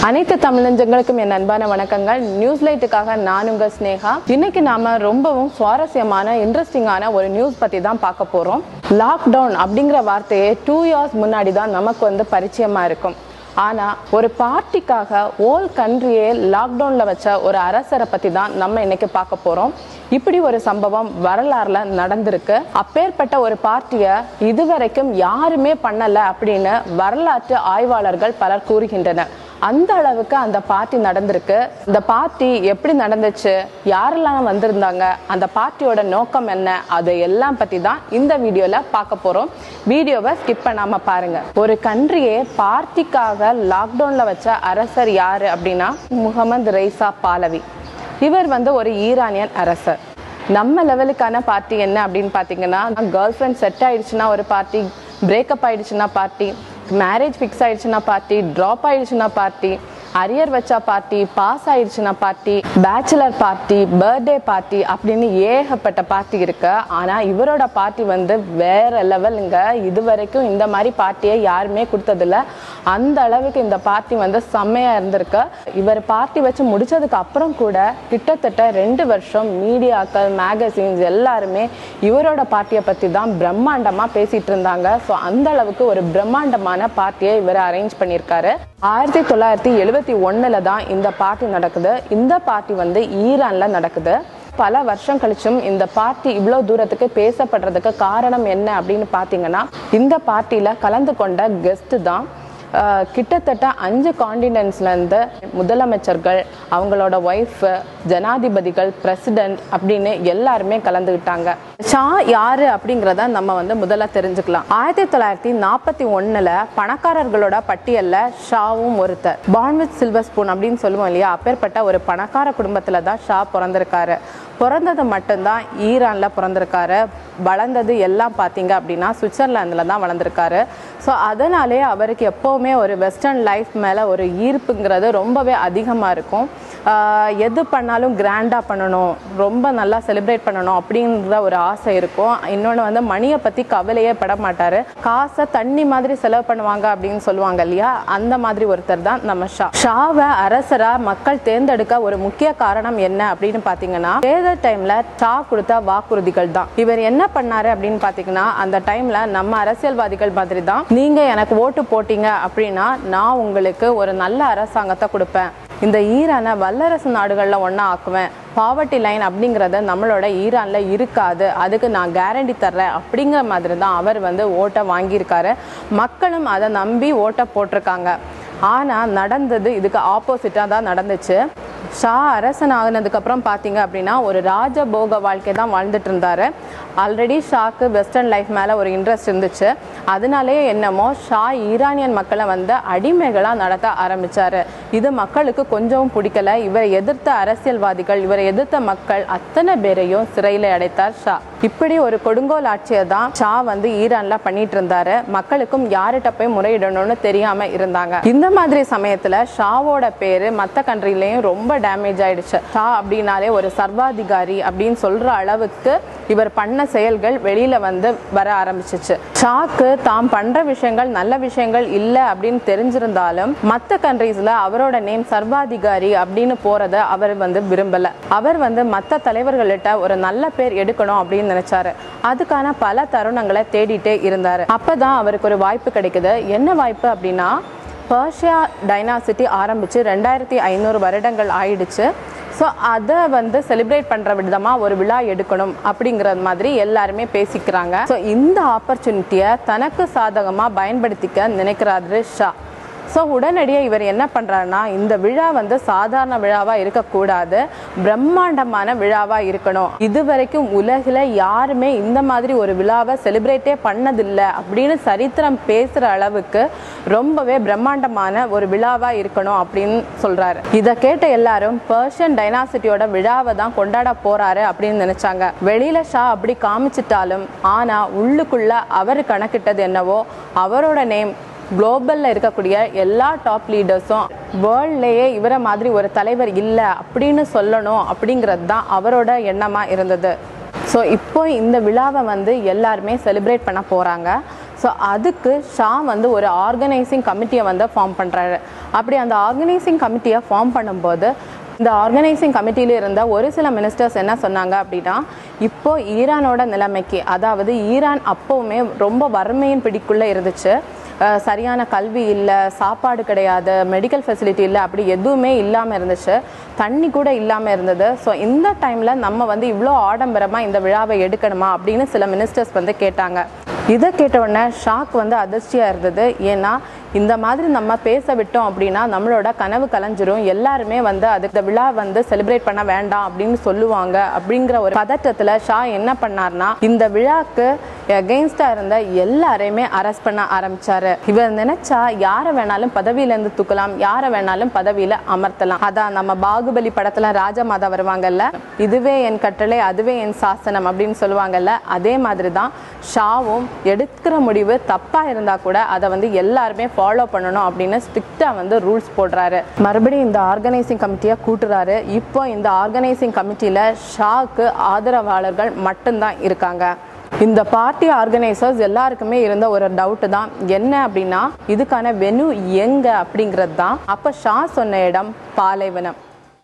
அனைத்து தமிழஞ்சங்களுக்கும் என் அன்பான வணக்கங்கள் நியூஸ் லைட்டுக்காக நான் உங்க ஸ்னேகா இன்னைக்கு நாம ரொம்பவும் சுவாரஸ்யமான இன்ட்ரெஸ்டிங்கான ஒரு நியூஸ் பத்தி தான் பார்க்க போறோம் லாக்டவுன் அப்படிங்கிற வார்த்தையே டூ இயர்ஸ் முன்னாடி தான் நமக்கு வந்து பரிச்சயமா இருக்கும் ஆனா ஒரு பார்ட்டிக்காக ஓல் கண்ட்ரியே லாக்டவுன்ல வச்ச ஒரு அரசரை பத்தி தான் நம்ம இன்னைக்கு பார்க்க போறோம் இப்படி ஒரு சம்பவம் வரலாறுல நடந்திருக்கு அப்பேற்பட்ட ஒரு பார்ட்டியை இதுவரைக்கும் யாருமே பண்ணல அப்படின்னு வரலாற்று ஆய்வாளர்கள் பலர் கூறுகின்றனர் அந்த அளவுக்கு அந்த பார்ட்டி நடந்திருக்கு இந்த பார்ட்டி எப்படி நடந்துச்சு யாரெல்லாம் வந்திருந்தாங்க அந்த பார்ட்டியோட நோக்கம் என்ன அதை எல்லாம் பத்தி தான் இந்த வீடியோல பார்க்க போறோம் வீடியோவை ஸ்கிப் பண்ணாம பாருங்க ஒரு கண்ட்ரியே பார்ட்டிக்காக லாக்டவுன்ல வச்ச அரசர் யாரு அப்படின்னா முகமது ரெய்சா பாலவி இவர் வந்து ஒரு ஈரானியன் அரசர் நம்ம லெவலுக்கான பார்ட்டி என்ன அப்படின்னு பார்த்தீங்கன்னா கேர்ள் ஃப்ரெண்ட் செட் ஆயிடுச்சுன்னா ஒரு பார்ட்டி பிரேக்கப் ஆயிடுச்சுன்னா பார்ட்டி மேரேஜ் ஃபிக்ஸ் ஆயிடுச்சுன்னா பார்ட்டி ட்ராப் ஆயிடுச்சுன்னா பார்ட்டி அரியர் வச்சா பார்ட்டி பாஸ் ஆயிடுச்சுன்னா party bachelor party birthday party அப்படின்னு ஏகப்பட்ட பார்ட்டி இருக்கு ஆனா இவரோட பார்ட்டி வந்து வேற லெவலுங்க இது வரைக்கும் இந்த மாதிரி பார்ட்டியை யாருமே கொடுத்ததில்ல அந்த அளவுக்கு இந்த பார்ட்டி வந்து செம்மையா இருந்திருக்கு இவர் பார்ட்டி வச்சு முடிச்சதுக்கு அப்புறம் கூட கிட்டத்தட்ட ரெண்டு வருஷம் மீடியாக்கள் மேகசின்ஸ் எல்லாருமே இவரோட பார்ட்டியை பத்தி தான் பிரம்மாண்டமா பேசிட்டு இருந்தாங்க ஸோ அந்த அளவுக்கு ஒரு பிரம்மாண்டமான பார்ட்டியை இவர் அரேஞ்ச் பண்ணியிருக்காரு ஆயிரத்தி தொள்ளாயிரத்தி எழுபத்தி ஒண்ணுல தான் இந்த பார்ட்டி நடக்குது இந்த பார்ட்டி வந்து ஈரான்ல நடக்குது பல வருஷம் கழிச்சும் இந்த பார்ட்டி இவ்வளோ தூரத்துக்கு பேசப்படுறதுக்கு காரணம் என்ன அப்படின்னு பார்த்தீங்கன்னா இந்த பார்ட்டியில் கலந்து கொண்ட கெஸ்ட் தான் ஆஹ் கிட்டத்தட்ட அஞ்சு காண்டினென்ட்ஸ்லேருந்து முதலமைச்சர்கள் அவங்களோட ஒய்ஃப் ஜனாதிபதிகள் பிரசிடென்ட் அப்படின்னு எல்லாருமே கலந்துக்கிட்டாங்க ஷா யாரு அப்படிங்கிறத நம்ம வந்து முதல்ல தெரிஞ்சுக்கலாம் ஆயிரத்தி தொள்ளாயிரத்தி நாற்பத்தி ஒன்றில் பணக்காரர்களோட பட்டியலில் ஷாவும் ஒருத்தர் பான் வித் சில்வர் ஸ்பூன் அப்படின்னு சொல்லுவோம் இல்லையா அப்பேற்பட்ட ஒரு பணக்கார குடும்பத்தில் தான் ஷா பிறந்திருக்காரு பிறந்தது மட்டும்தான் ஈரானில் பிறந்திருக்காரு வளர்ந்தது எல்லாம் பார்த்தீங்க அப்படின்னா சுவிட்சர்லாந்தில் தான் வளர்ந்துருக்காரு ஸோ அதனாலே அவருக்கு எப்போவுமே ஒரு வெஸ்டர்ன் லைஃப் மேலே ஒரு ஈர்ப்புங்கிறது ரொம்பவே அதிகமாக இருக்கும் ஆஹ் எது பண்ணாலும் கிராண்டாக பண்ணணும் ரொம்ப நல்லா செலிப்ரேட் பண்ணணும் அப்படிங்கிற ஒரு ஆசை இருக்கும் இன்னொன்று வந்து மணியை பற்றி கவலையே பட மாட்டார் காசை தண்ணி மாதிரி செலவு பண்ணுவாங்க அப்படின்னு சொல்லுவாங்க இல்லையா அந்த மாதிரி ஒருத்தர் தான் நம்ம ஷா ஷாவை அரசராக மக்கள் தேர்ந்தெடுக்க ஒரு முக்கிய காரணம் என்ன அப்படின்னு பார்த்தீங்கன்னா தேர்தல் டைம்ல ஷா கொடுத்த வாக்குறுதிகள் தான் இவர் என்ன பண்ணாரு அப்படின்னு பார்த்தீங்கன்னா அந்த டைம்ல நம்ம அரசியல்வாதிகள் மாதிரி தான் நீங்க எனக்கு ஓட்டு போட்டீங்க அப்படின்னா நான் உங்களுக்கு ஒரு நல்ல அரசாங்கத்தை கொடுப்பேன் இந்த ஈரானை வல்லரசு நாடுகளில் ஒன்றா ஆக்குவேன் பாவர்ட்டி லைன் அப்படிங்கிறது நம்மளோட ஈரானில் இருக்காது அதுக்கு நான் கேரண்டி தர்றேன் அப்படிங்கிற மாதிரி தான் அவர் வந்து ஓட்டை வாங்கியிருக்காரு மக்களும் அதை நம்பி ஓட்டை போட்டிருக்காங்க ஆனால் நடந்தது இதுக்கு ஆப்போசிட்டாக தான் நடந்துச்சு ஷா அரசன் ஆகினதுக்கப்புறம் பார்த்தீங்க அப்படின்னா ஒரு ராஜபோக வாழ்க்கை தான் வாழ்ந்துட்டு இருந்தாரு ஆல்ரெடி ஷாக்கு வெஸ்டர்ன் லைஃப் மேலே ஒரு இன்ட்ரெஸ்ட் இருந்துச்சு அதனாலேயே என்னமோ ஷா ஈரானியன் மக்களை வந்து அடிமைகளாக நடத்த ஆரம்பிச்சாரு இது மக்களுக்கு கொஞ்சமும் பிடிக்கல இவரை எதிர்த்த அரசியல்வாதிகள் இவரை எதிர்த்த மக்கள் அத்தனை பேரையும் சிறையில் அடைத்தார் ஷா இப்படி ஒரு கொடுங்கோல் ஆட்சியை தான் ஷா வந்து ஈரான்ல பண்ணிட்டு இருந்தாரு மக்களுக்கும் யார்கிட்ட போய் முறையிடணும்னு தெரியாம இருந்தாங்க இந்த மாதிரி சமயத்துல ஷாவோட பேரு மத்த கண்ட்ரிலையும் ரொம்ப டேமேஜ் ஆயிடுச்சு ஷா அப்படின்னாலே ஒரு சர்வாதிகாரி அப்படின்னு சொல்ற அளவுக்கு இவர் பண்ண செயல்கள் வெளியில வந்து வர ஆரம்பிச்சிச்சு ஷாக்கு தாம் பண்ற விஷயங்கள் நல்ல விஷயங்கள் இல்ல அப்படின்னு தெரிஞ்சிருந்தாலும் மத்த கண்ட்ரீஸ்ல அவரோட நேம் சர்வாதிகாரி அப்படின்னு போறத அவர் வந்து விரும்பல அவர் வந்து மத்த தலைவர்கள்ட்ட ஒரு நல்ல பேர் எடுக்கணும் அப்படின்னு நினைச்சாரு அதுக்கான பல தருணங்களை தேடிட்டே இருந்தாரு அப்பதான் அவருக்கு ஒரு வாய்ப்பு கிடைக்குது என்ன வாய்ப்பு அப்படின்னா பர்ஷியா டைனாசிட்டி ஆரம்பிச்சு ரெண்டாயிரத்தி ஐநூறு வருடங்கள் ஆயிடுச்சு ஸோ அதை வந்து செலிப்ரேட் பண்ணுற விதமாக ஒரு விழா எடுக்கணும் அப்படிங்கிற மாதிரி எல்லாருமே பேசிக்கிறாங்க ஸோ இந்த ஆப்பர்ச்சுனிட்டியை தனக்கு சாதகமாக பயன்படுத்திக்க நினைக்கிறாரு ஷா ஸோ உடனடியாக இவர் என்ன பண்ணுறாருன்னா இந்த விழா வந்து சாதாரண விழாவாக இருக்கக்கூடாது பிரம்மாண்டமான விழாவாக இருக்கணும் இது வரைக்கும் உலகில் யாருமே இந்த மாதிரி ஒரு விழாவை செலிப்ரேட்டே பண்ணதில்லை அப்படின்னு சரித்திரம் பேசுகிற அளவுக்கு ரொம்பவே பிரம்மாண்டமான ஒரு விழாவாக இருக்கணும் அப்படின்னு சொல்கிறாரு இதை கேட்ட எல்லாரும் பர்ஷியன் டைனாசிட்டியோட விழாவை தான் கொண்டாட போறாரு அப்படின்னு நினைச்சாங்க வெளியில ஷா அப்படி காமிச்சிட்டாலும் ஆனா உள்ளுக்குள்ள அவர் கணக்கிட்டது என்னவோ அவரோட நேம் குளோபல்ல இருக்கக்கூடிய எல்லா டாப் லீடர்ஸும் வேர்ல்ட்லேயே இவரை மாதிரி ஒரு தலைவர் இல்லை அப்படின்னு சொல்லணும் அப்படிங்கிறது தான் அவரோட எண்ணமா இருந்தது ஸோ இப்போ இந்த விழாவை வந்து எல்லாருமே செலிப்ரேட் பண்ண போறாங்க ஸோ அதுக்கு ஷா வந்து ஒரு ஆர்கனைசிங் கமிட்டியை வந்து ஃபார்ம் பண்ணுறாரு அப்படி அந்த ஆர்கனைசிங் கமிட்டியை ஃபார்ம் பண்ணும்போது இந்த ஆர்கனைசிங் கமிட்டியில் இருந்த ஒரு சில மினிஸ்டர்ஸ் என்ன சொன்னாங்க அப்படின்னா இப்போ ஈரானோட நிலைமைக்கு அதாவது ஈரான் அப்போவுமே ரொம்ப வறுமையின் பிடிக்குள்ளே இருந்துச்சு அஹ் சரியான கல்வி இல்லை சாப்பாடு கிடையாது மெடிக்கல் ஃபெசிலிட்டி இல்லை அப்படி எதுவுமே இல்லாமல் இருந்துச்சு தண்ணி கூட இல்லாமல் இருந்தது ஸோ இந்த டைமில் நம்ம வந்து இவ்வளோ ஆடம்பரமாக இந்த விழாவை எடுக்கணுமா அப்படின்னு சில மினிஸ்டர்ஸ் வந்து கேட்டாங்க இதை கேட்ட உடனே ஷாக் வந்து அதிர்ச்சியாக இருந்தது ஏன்னா இந்த மாதிரி நம்ம பேச விட்டோம் அப்படின்னா நம்மளோட கனவு கலைஞ்சிரும் எல்லாருமே வந்து அது இந்த விழா வந்து செலிப்ரேட் பண்ண வேண்டாம் அப்படின்னு சொல்லுவாங்க அப்படிங்கிற ஒரு பதட்டத்தில் ஷா என்ன பண்ணார்னா இந்த விழாக்கு எகெயின்ஸ்டா இருந்த எல்லாரையுமே அரெஸ்ட் பண்ண ஆரம்பிச்சாரு இவர் நினைச்சா யாரை வேணாலும் பதவியில இருந்து தூக்கலாம் யாரை வேணாலும் பதவியில அமர்த்தலாம் அதான் நம்ம பாகுபலி படத்துல ராஜமாதா வருவாங்கல்ல இதுவே என் கட்டளை அதுவே என் சாசனம் அப்படின்னு சொல்லுவாங்கல்ல அதே மாதிரி தான் ஷாவும் எடுக்கிற முடிவு தப்பா இருந்தா கூட அதை வந்து எல்லாருமே ஃபாலோ பண்ணணும் அப்படின்னு ஸ்ட்ரிக்டா வந்து ரூல்ஸ் போடுறாரு மறுபடியும் இந்த ஆர்கனைசிங் கமிட்டியை கூட்டுறாரு இப்போ இந்த ஆர்கனைசிங் கமிட்டியில ஷாக்கு ஆதரவாளர்கள் மட்டும்தான் இருக்காங்க இந்த பார்ட்டி ஆர்கனைசர்ஸ் எல்லாருக்குமே இருந்த ஒரு டவுட் தான் என்ன அப்படின்னா இதுக்கான வெனு எங்க அப்படிங்கிறது தான் அப்ப ஷா சொன்ன இடம் பாலைவனம்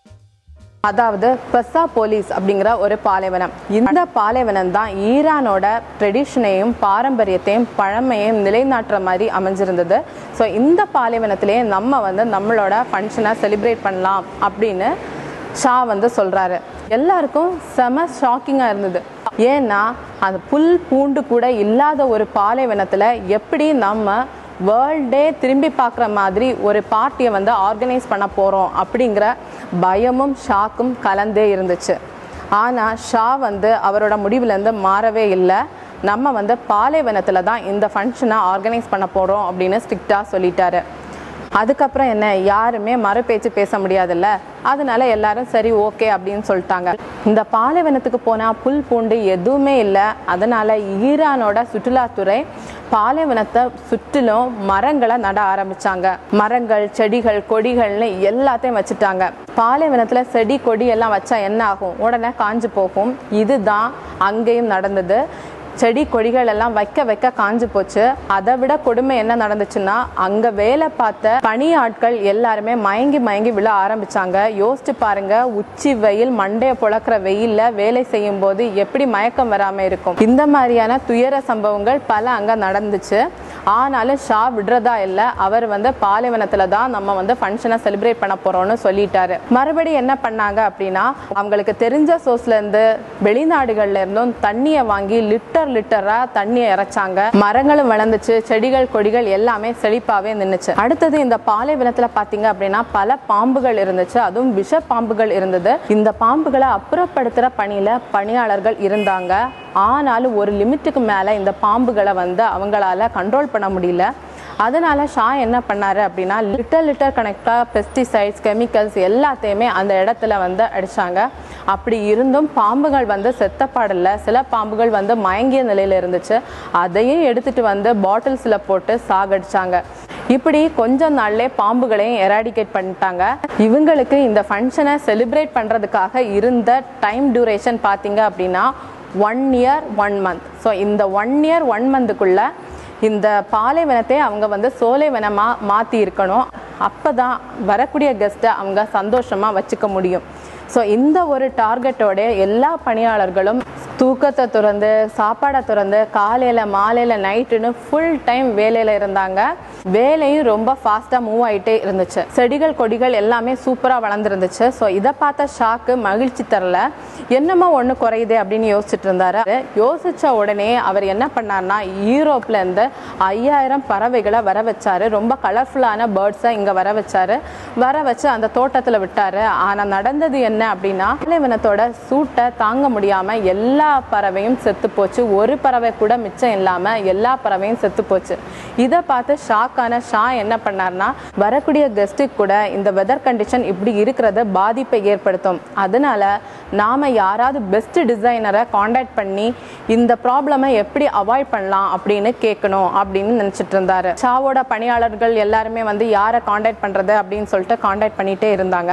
அதாவது பெசா போலீஸ் அப்படிங்கிற ஒரு பாலைவனம் இந்த பாலைவனம் தான் ஈரானோட ட்ரெடிஷனையும் பாரம்பரியத்தையும் பழமையும் நிலைநாட்டுற மாதிரி அமைஞ்சிருந்தது ஸோ இந்த பாலைவனத்திலேயே நம்ம வந்து நம்மளோட ஃபங்க்ஷனை செலிப்ரேட் பண்ணலாம் அப்படின்னு ஷா வந்து சொல்றாரு எல்லாருக்கும் செம ஷாக்கிங்காக இருந்தது ஏன்னா அந்த புல் பூண்டு கூட இல்லாத ஒரு பாலைவனத்தில் எப்படி நம்ம வேர்ல்டே திரும்பி பார்க்குற மாதிரி ஒரு பார்ட்டியை வந்து ஆர்கனைஸ் பண்ண போகிறோம் அப்படிங்கிற பயமும் ஷாக்கும் கலந்தே இருந்துச்சு ஆனால் ஷா வந்து அவரோட முடிவுலேருந்து மாறவே இல்லை நம்ம வந்து பாலைவனத்தில் தான் இந்த ஃபங்க்ஷனை ஆர்கனைஸ் பண்ண போகிறோம் அப்படின்னு ஸ்ட்ரிக்டாக சொல்லிட்டாரு அதுக்கப்புறம் என்ன யாருமே மறுபேச்சு பேச முடியாதுல்ல அதனால எல்லாரும் சரி ஓகே அப்படின்னு சொல்லிட்டாங்க இந்த பாலைவனத்துக்கு போனால் புல் பூண்டு எதுவுமே இல்லை அதனால ஈரானோட சுற்றுலாத்துறை பாலைவனத்தை சுற்றிலும் மரங்களை நட ஆரம்பிச்சாங்க மரங்கள் செடிகள் கொடிகள்னு எல்லாத்தையும் வச்சுட்டாங்க பாலைவனத்துல செடி கொடி எல்லாம் வச்சா என்ன ஆகும் உடனே காஞ்சு போகும் இதுதான் அங்கேயும் நடந்தது செடி கொடிகள் எல்லாம் வைக்க வைக்க காஞ்சு போச்சு அதை விட கொடுமை என்ன நடந்துச்சுன்னா அங்க வேலை பார்த்த பணி ஆட்கள் எல்லாருமே மயங்கி மயங்கி விழ ஆரம்பிச்சாங்க யோசிச்சு பாருங்க உச்சி வெயில் மண்டைய புழக்கிற வெயில்ல வேலை செய்யும் போது எப்படி மயக்கம் வராம இருக்கும் இந்த மாதிரியான துயர சம்பவங்கள் பல அங்க நடந்துச்சு ஆனாலும் ஷா விடுறதா இல்லை அவர் வந்து பாலைவனத்துல தான் நம்ம வந்து ஃபங்க்ஷனை செலிப்ரேட் பண்ண போறோம்னு சொல்லிட்டாரு மறுபடியும் என்ன பண்ணாங்க அப்படின்னா அவங்களுக்கு தெரிஞ்ச சோர்ஸ்ல இருந்து வெளிநாடுகள்ல இருந்தும் தண்ணியை வாங்கி லிட்டர் லிட்டரா தண்ணியை இறைச்சாங்க மரங்களும் வளர்ந்துச்சு செடிகள் கொடிகள் எல்லாமே செழிப்பாவே நின்னுச்சு அடுத்தது இந்த பாலைவனத்துல பாத்தீங்க அப்படின்னா பல பாம்புகள் இருந்துச்சு அதுவும் விஷ பாம்புகள் இருந்தது இந்த பாம்புகளை அப்புறப்படுத்துற பணியில பணியாளர்கள் இருந்தாங்க ஆனாலும் ஒரு லிமிட்டுக்கு மேல இந்த பாம்புகளை வந்து அவங்களால கண்ட்ரோல் பண்ண முடியல அதனால ஷா என்ன பண்ணாரு அப்படின்னா லிட்டர் லிட்டர் கணக்காக பெஸ்டிசைட்ஸ் கெமிக்கல்ஸ் எல்லாத்தையுமே அந்த இடத்துல வந்து அடிச்சாங்க அப்படி இருந்தும் பாம்புகள் வந்து செத்த பாடல சில பாம்புகள் வந்து மயங்கிய நிலையில இருந்துச்சு அதையும் எடுத்துட்டு வந்து பாட்டில்ஸில் போட்டு சாகடிச்சாங்க இப்படி கொஞ்ச நாள்லே பாம்புகளையும் எராடிகேட் பண்ணிட்டாங்க இவங்களுக்கு இந்த ஃபங்க்ஷனை செலிப்ரேட் பண்றதுக்காக இருந்த டைம் டியூரேஷன் பார்த்தீங்க அப்படின்னா one year one month so இந்த ஒன் இயர் ஒன் மந்த்துக்குள்ள இந்த பாலைவனத்தை அவங்க வந்து சோலைவனமாக மாற்றி இருக்கணும் அப்போ தான் வரக்கூடிய கெஸ்ட்டை அவங்க சந்தோஷமாக வச்சுக்க முடியும் ஸோ இந்த ஒரு டார்கெட்டோட எல்லா பணியாளர்களும் தூக்கத்தை துறந்து சாப்பாடை துறந்து காலையில் மாலையில் நைட்டுன்னு ஃபுல் டைம் வேலையில் இருந்தாங்க வேலையும் ரொம்ப ஃபாஸ்ட்டாக மூவ் ஆகிட்டே இருந்துச்சு செடிகள் கொடிகள் எல்லாமே சூப்பராக வளர்ந்துருந்துச்சு ஸோ இதை பார்த்த ஷாக்கு மகிழ்ச்சி தரல என்னமோ ஒன்று குறையுது அப்படின்னு யோசிச்சுட்டு இருந்தாரு யோசிச்ச உடனே அவர் என்ன பண்ணார்னா யூரோப்ல இருந்து ஐயாயிரம் பறவைகளை வர வச்சாரு ரொம்ப கலர்ஃபுல்லான பேர்ட்ஸை இங்கே வர வச்சாரு வர வச்சு அந்த தோட்டத்தில் விட்டாரு ஆனால் நடந்தது என்ன அப்படின்னா பாலைவனத்தோட சூட்டை தாங்க முடியாம எல்லா பறவையும் செத்து போச்சு ஒரு பறவை கூட மிச்சம் இல்லாம எல்லா பறவையும் செத்து போச்சு இதை பார்த்து ஷாக்கான ஷா என்ன பண்ணார்னா வரக்கூடிய கெஸ்ட்டுக்கு கூட இந்த வெதர் கண்டிஷன் இப்படி இருக்கிறது பாதிப்பை ஏற்படுத்தும் அதனால நாம யாராவது பெஸ்ட் டிசைனரை காண்டாக்ட் பண்ணி இந்த ப்ராப்ளமை எப்படி அவாய்ட் பண்ணலாம் அப்படின்னு கேட்கணும் அப்படின்னு நினைச்சிட்டு இருந்தாரு ஷாவோட பணியாளர்கள் எல்லாருமே வந்து யாரை காண்டாக்ட் பண்றது அப்படின்னு சொல்லிட்டு காண்டாக்ட் பண்ணிட்டே இருந்தாங்க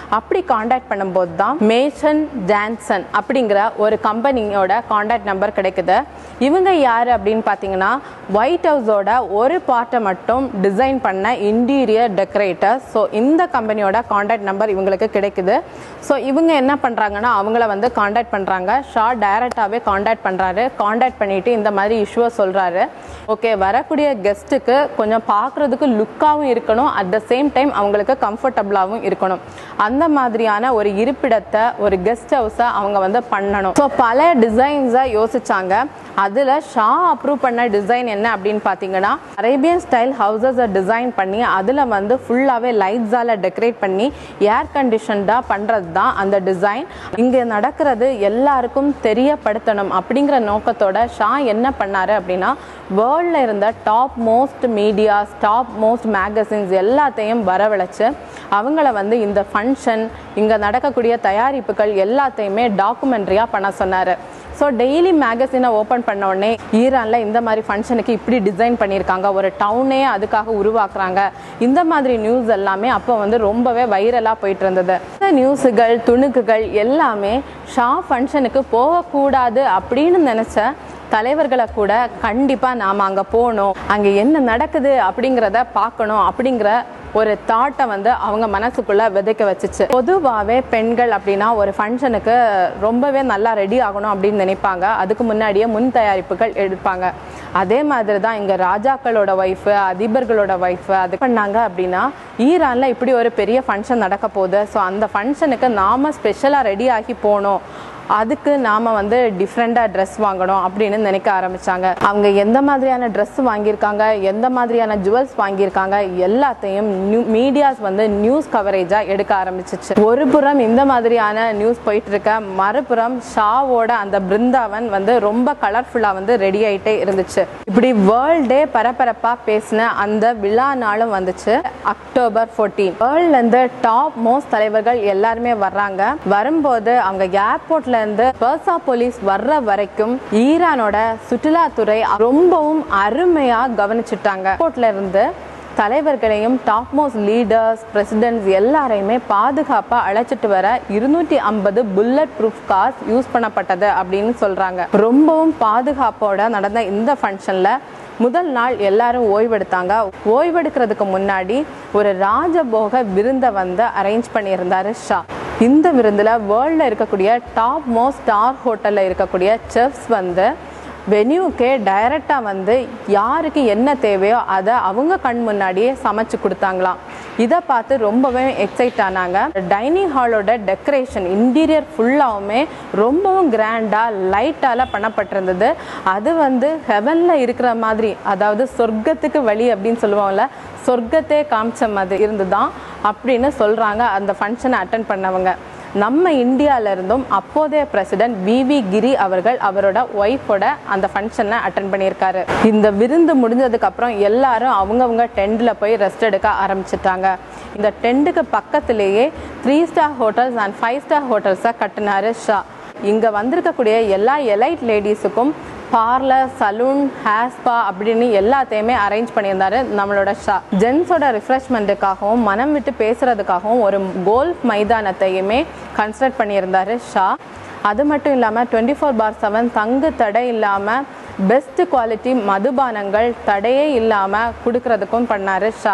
அப்படி காண்டாக்ட் பண்ணும்போது தான் மேசன் ஜான்சன் அப்படிங்கிற ஒரு கம்பெனியோட காண்டாக்ட் நம்பர் கிடைக்குது இவங்க யார் அப்படின்னு பார்த்தீங்கன்னா ஒயிட் ஹவுஸோட ஒரு பார்ட்டை மட்டும் டிசைன் பண்ண இன்டீரியர் டெக்கரேட்டர் ஸோ இந்த கம்பெனியோட காண்டாக்ட் நம்பர் இவங்களுக்கு கிடைக்குது ஸோ இவங்க என்ன பண்ணுறாங்கன்னா அவங்கள வந்து காண்டாக்ட் பண்ணுறாங்க ஷா டைரெக்டாகவே காண்டாக்ட் பண்ணுறாரு காண்டாக்ட் பண்ணிட்டு இந்த மாதிரி இஷ்யூவை சொல்கிறாரு ஓகே வரக்கூடிய கெஸ்ட்டுக்கு கொஞ்சம் பார்க்குறதுக்கு லுக்காகவும் இருக்கணும் அட் த சேம் டைம் அவங்களுக்கு கம்ஃபர்டபுளாகவும் இருக்கணும் அந்த மாதிரியான ஒரு இருப்பிடத்தை ஒரு கெஸ்ட் ஹவுஸை அவங்க வந்து பண்ணணும் ஸோ பல டிசைன்ஸை யோசிச்சாங்க அதில் ஷா அப்ரூவ் பண்ண டிசைன் என்ன அப்படின்னு பார்த்தீங்கன்னா அரேபியன் ஸ்டைல் ஹவுசஸை டிசைன் பண்ணி அதில் வந்து ஃபுல்லாகவே லைட்ஸால் டெக்கரேட் பண்ணி ஏர் கண்டிஷன்டாக பண்ணுறது தான் அந்த டிசைன் இங்கே நடக்கிறது எல்லாருக்கும் தெரியப்படுத்தணும் அப்படிங்கிற நோக்கத்தோட ஷா என்ன பண்ணாரு அப்படின்னா வேர்ல்டில் இருந்த top most medias top most magazines எல்லாத்தையும் வரவழைச்சு அவங்கள வந்து இந்த ஃபங்க்ஷன் இங்கே நடக்கக்கூடிய தயாரிப்புகள் எல்லாத்தையுமே டாக்குமெண்ட்ரியாக பண்ண சொன்னார் ஸோ டெய்லி மேகசினை ஓப்பன் பண்ண உடனே ஈரானில் இந்த மாதிரி ஃபங்க்ஷனுக்கு இப்படி டிசைன் பண்ணியிருக்காங்க ஒரு டவுனே அதுக்காக உருவாக்குறாங்க இந்த மாதிரி நியூஸ் எல்லாமே அப்போ வந்து ரொம்பவே வைரலாக போயிட்டு இருந்தது இந்த நியூஸுகள் துணுக்குகள் எல்லாமே ஷா ஃபங்க்ஷனுக்கு போகக்கூடாது அப்படின்னு நினச்ச தலைவர்களை கூட கண்டிப்பாக நாம் அங்கே போகணும் அங்கே என்ன நடக்குது அப்படிங்கிறத பார்க்கணும் அப்படிங்கிற ஒரு தாட்டை வந்து அவங்க மனசுக்குள்ள விதைக்க வச்சுச்சு பொதுவாகவே பெண்கள் அப்படின்னா ஒரு ஃபங்க்ஷனுக்கு ரொம்பவே நல்லா ரெடி ஆகணும் அப்படின்னு நினைப்பாங்க அதுக்கு முன்னாடியே முன் தயாரிப்புகள் எடுப்பாங்க அதே மாதிரி தான் இங்கே ராஜாக்களோட ஒய்ஃபு அதிபர்களோட ஒய்ஃபு அது பண்ணாங்க அப்படின்னா ஈரானில் இப்படி ஒரு பெரிய ஃபங்க்ஷன் நடக்க போகுது ஸோ அந்த ஃபங்க்ஷனுக்கு நாம் ஸ்பெஷலாக ரெடி ஆகி போகணும் அதுக்கு நாம் வந்து டிஃப்ரெண்ட்டாக ட்ரெஸ் வாங்கணும் அப்படின்னு நினைக்க ஆரம்பித்தாங்க அவங்க எந்த மாதிரியான ட்ரெஸ் வாங்கியிருக்காங்க எந்த மாதிரியான ஜுவல்ஸ் வாங்கியிருக்காங்க எல்லாத்தையும் நியூ மீடியாஸ் வந்து நியூஸ் கவரேஜாக எடுக்க ஆரம்பிச்சிச்சு ஒரு புறம் இந்த மாதிரியான நியூஸ் போயிட்டு இருக்க மறுபுறம் ஷாவோட அந்த பிருந்தாவன் வந்து ரொம்ப கலர்ஃபுல்லாக வந்து ரெடி ஆகிட்டே இருந்துச்சு இப்படி வேர்ல்டே பரபரப்பாக பேசின அந்த விழா நாளும் வந்துச்சு அக்டோபர் ஃபோர்டீன் வேர்ல்ட்லேருந்து டாப் மோஸ்ட் தலைவர்கள் எல்லாருமே வர்றாங்க வரும்போது அவங்க ஏர்போர்ட்ல இருந்து பர்சா போலீஸ் வர்ற வரைக்கும் ஈரானோட சுற்றுலாத்துறை ரொம்பவும் அருமையா கவனிச்சுட்டாங்க ஏர்போர்ட்ல இருந்து தலைவர்களையும் டாப் மோஸ்ட் லீடர்ஸ் பிரசிடென்ட்ஸ் எல்லாரையுமே பாதுகாப்பாக அழைச்சிட்டு வர இருநூற்றி ஐம்பது புல்லட் ப்ரூஃப் கார்ஸ் யூஸ் பண்ணப்பட்டது அப்படின்னு சொல்றாங்க ரொம்பவும் பாதுகாப்போட நடந்த இந்த ஃபங்க்ஷனில் முதல் நாள் எல்லாரும் ஓய்வெடுத்தாங்க ஓய்வெடுக்கிறதுக்கு முன்னாடி ஒரு ராஜபோக விருந்தை வந்து அரேஞ்ச் பண்ணியிருந்தாரு ஷா இந்த விருந்தில் வேர்ல்டில் இருக்கக்கூடிய டாப் மோஸ்ட் ஸ்டார் ஹோட்டலில் இருக்கக்கூடிய செஃப்ஸ் வந்து வென்யூக்கே டைரெக்டாக வந்து யாருக்கு என்ன தேவையோ அதை அவங்க கண் முன்னாடியே சமைச்சு கொடுத்தாங்களாம் இதை பார்த்து ரொம்பவே எக்ஸைட் ஆனாங்க டைனிங் ஹாலோட டெக்கரேஷன் இன்டீரியர் ஃபுல்லாகவுமே ரொம்பவும் கிராண்டாக லைட்டால் பண்ணப்பட்டிருந்தது அது வந்து ஹெவனில் இருக்கிற மாதிரி அதாவது சொர்க்கத்துக்கு வழி அப்படின்னு சொல்லுவோம்ல சொர்க்கத்தே காமிச்ச மாதிரி இருந்துதான் அப்படின்னு சொல்கிறாங்க அந்த ஃபங்க்ஷனை அட்டன் பண்ணவங்க நம்ம இந்தியால இருந்தும் அப்போதைய பிரசிடென்ட் விவி கிரி அவர்கள் அவரோட ஒய்ஃபோட அந்த ஃபங்க்ஷனை அட்டன் பண்ணியிருக்காரு இந்த விருந்து முடிஞ்சதுக்கு அப்புறம் எல்லாரும் அவங்கவுங்க டென்ட்ல போய் ரெஸ்ட் எடுக்க ஆரம்பிச்சிட்டாங்க இந்த டென்ட்டுக்கு பக்கத்திலேயே three star hotels and five star ஹோட்டல்ஸை கட்டினாரு ஷா இங்கே வந்திருக்கக்கூடிய எல்லா எலைட் லேடிஸுக்கும் பார்லர் சலூன் ஹேர் ஸ்பா அப்படின்னு எல்லாத்தையுமே அரேஞ்ச் பண்ணியிருந்தாரு நம்மளோட ஷா ஜென்ஸோட ரிஃப்ரெஷ்மெண்ட்டுக்காகவும் மனம் விட்டு பேசுறதுக்காகவும் ஒரு கோல்ஃப் மைதானத்தையுமே கன்ஸ்ட்ரக்ட் பண்ணியிருந்தாரு ஷா அது மட்டும் இல்லாமல் டுவெண்ட்டி ஃபோர் பார் செவன் தங்கு தடை இல்லாமல் பெஸ்ட் குவாலிட்டி மதுபானங்கள் தடையே இல்லாமல் கொடுக்கறதுக்கும் பண்ணாரு ஷா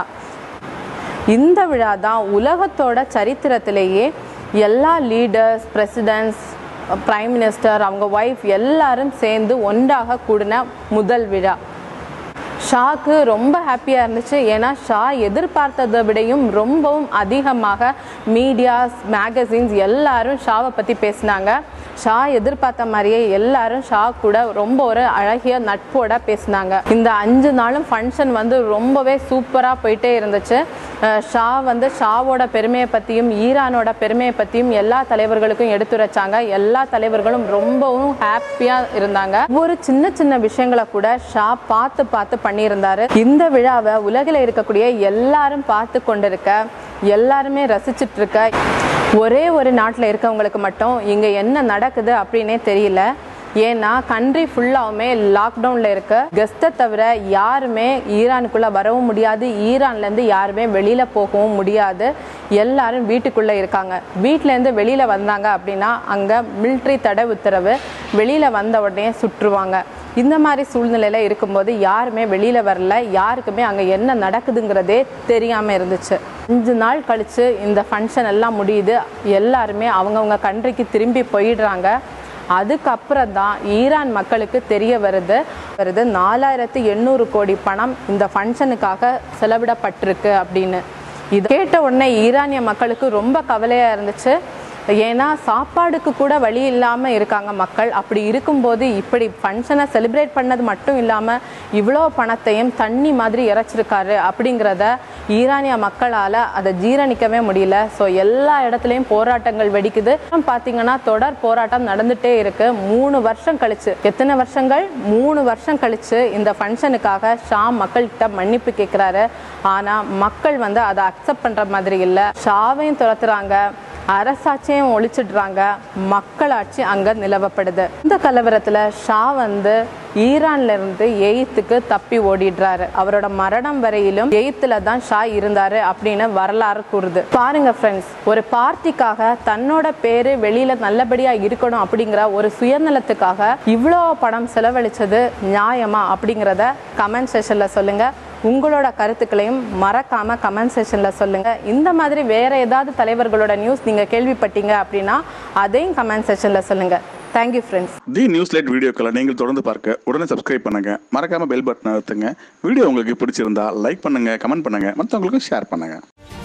இந்த விழா தான் உலகத்தோட சரித்திரத்திலேயே எல்லா லீடர்ஸ் பிரசிடென்ட்ஸ் பிரைம் மினிஸ்டர் அவங்க ஒய்ஃப் எல்லாரும் சேர்ந்து ஒன்றாக கூடின முதல் விழா ஷாக்கு ரொம்ப ஹாப்பியாக இருந்துச்சு ஏன்னா ஷா எதிர்பார்த்ததை விடையும் ரொம்பவும் அதிகமாக மீடியாஸ் மேகசின்ஸ் எல்லாரும் ஷாவை பற்றி பேசினாங்க ஷா எதிர்பார்த்த மாதிரியே எல்லாரும் ஷா கூட ரொம்ப ஒரு அழகிய நட்போட பேசினாங்க இந்த அஞ்சு நாளும் ஃபங்க்ஷன் வந்து ரொம்பவே சூப்பராக போயிட்டே இருந்துச்சு அஹ் ஷா வந்து ஷாவோட பெருமையை பற்றியும் ஈரானோட பெருமையை பற்றியும் எல்லா தலைவர்களுக்கும் எடுத்துரைச்சாங்க எல்லா தலைவர்களும் ரொம்பவும் ஹாப்பியாக இருந்தாங்க ஒரு சின்ன சின்ன விஷயங்களை கூட ஷா பார்த்து பார்த்து பண்ணியிருந்தாரு இந்த விழாவை உலகில் இருக்கக்கூடிய எல்லாரும் பார்த்து கொண்டிருக்க எல்லாருமே ரசிச்சிட்டு இருக்க ஒரே ஒரு நாட்டில் இருக்கவங்களுக்கு மட்டும் இங்கே என்ன நடக்குது அப்படின்னே தெரியல ஏன்னா கண்ட்ரி ஃபுல்லாவுமே லாக்டவுனில் இருக்கு கெஸ்ட்டை தவிர யாருமே ஈரானுக்குள்ளே வரவும் முடியாது ஈரான்லேருந்து யாருமே வெளியில் போகவும் முடியாது எல்லாரும் வீட்டுக்குள்ளே இருக்காங்க வீட்டிலேருந்து வெளியில் வந்தாங்க அப்படின்னா அங்கே மிலிட்ரி தடை உத்தரவு வெளியில் வந்த உடனே சுற்றுவாங்க இந்த மாதிரி சூழ்நிலையில் இருக்கும்போது யாருமே வெளியில் வரல யாருக்குமே அங்கே என்ன நடக்குதுங்கிறதே தெரியாமல் இருந்துச்சு அஞ்சு நாள் கழித்து இந்த ஃபங்க்ஷன் எல்லாம் முடியுது எல்லாருமே அவங்கவுங்க கண்ட்ரிக்கு திரும்பி போயிடுறாங்க அதுக்கப்புறம் தான் ஈரான் மக்களுக்கு தெரிய வருது வருது நாலாயிரத்து எண்ணூறு கோடி பணம் இந்த ஃபங்க்ஷனுக்காக செலவிடப்பட்டிருக்கு அப்படின்னு இது கேட்ட உடனே ஈரானிய மக்களுக்கு ரொம்ப கவலையாக இருந்துச்சு ஏன்னா சாப்பாடுக்கு கூட வழி இல்லாமல் இருக்காங்க மக்கள் அப்படி இருக்கும்போது இப்படி ஃபங்க்ஷனை செலிப்ரேட் பண்ணது மட்டும் இல்லாமல் இவ்வளோ பணத்தையும் தண்ணி மாதிரி இறைச்சிருக்காரு அப்படிங்கிறத ஈரானிய மக்களால் அதை ஜீரணிக்கவே முடியல ஸோ எல்லா இடத்துலையும் போராட்டங்கள் வெடிக்குது பார்த்தீங்கன்னா தொடர் போராட்டம் நடந்துட்டே இருக்கு மூணு வருஷம் கழிச்சு எத்தனை வருஷங்கள் மூணு வருஷம் கழிச்சு இந்த ஃபங்க்ஷனுக்காக ஷாம் மக்கள்கிட்ட மன்னிப்பு கேட்குறாரு ஆனால் மக்கள் வந்து அதை அக்செப்ட் பண்ணுற மாதிரி இல்லை ஷாவையும் துரத்துறாங்க அரசாட்சியும் ஒழிச்சிடுறாங்க மக்களாட்சி அங்க நிலவப்படுது இந்த கலவரத்துல ஷா வந்து ஈரான்ல இருந்து எயித்துக்கு தப்பி ஓடிடுறாரு அவரோட மரணம் வரையிலும் எயித்துல தான் ஷா இருந்தாரு அப்படின்னு வரலாறு கூறுது பாருங்க ஃப்ரெண்ட்ஸ் ஒரு பார்ட்டிக்காக தன்னோட பேரு வெளியில நல்லபடியா இருக்கணும் அப்படிங்கிற ஒரு சுயநலத்துக்காக இவ்வளோ பணம் செலவழிச்சது நியாயமா அப்படிங்கிறத கமெண்ட் செஷன்ல சொல்லுங்க உங்களோட கருத்துக்களையும் மறக்காம கமெண்ட் செஷன்ல சொல்லுங்க இந்த மாதிரி வேற ஏதாவது தலைவர்களோட நியூஸ் நீங்க கேள்விப்பட்டீங்க அப்படின்னா அதையும் கமெண்ட் செஷன்ல சொல்லுங்க thank you friends the news light வீடியோக்களை நீங்கள் தொடர்ந்து பார்க்க உடனே சப்ஸ்கிரைப் பண்ணுங்க மறக்காம பெல் பட்டன் அழுத்துங்க வீடியோ உங்களுக்கு பிடிச்சிருந்தா லைக் பண்ணுங்க கமெண்ட் பண்ணுங்க மற்றவங்களுக்கும் ஷேர் பண்ணுங்க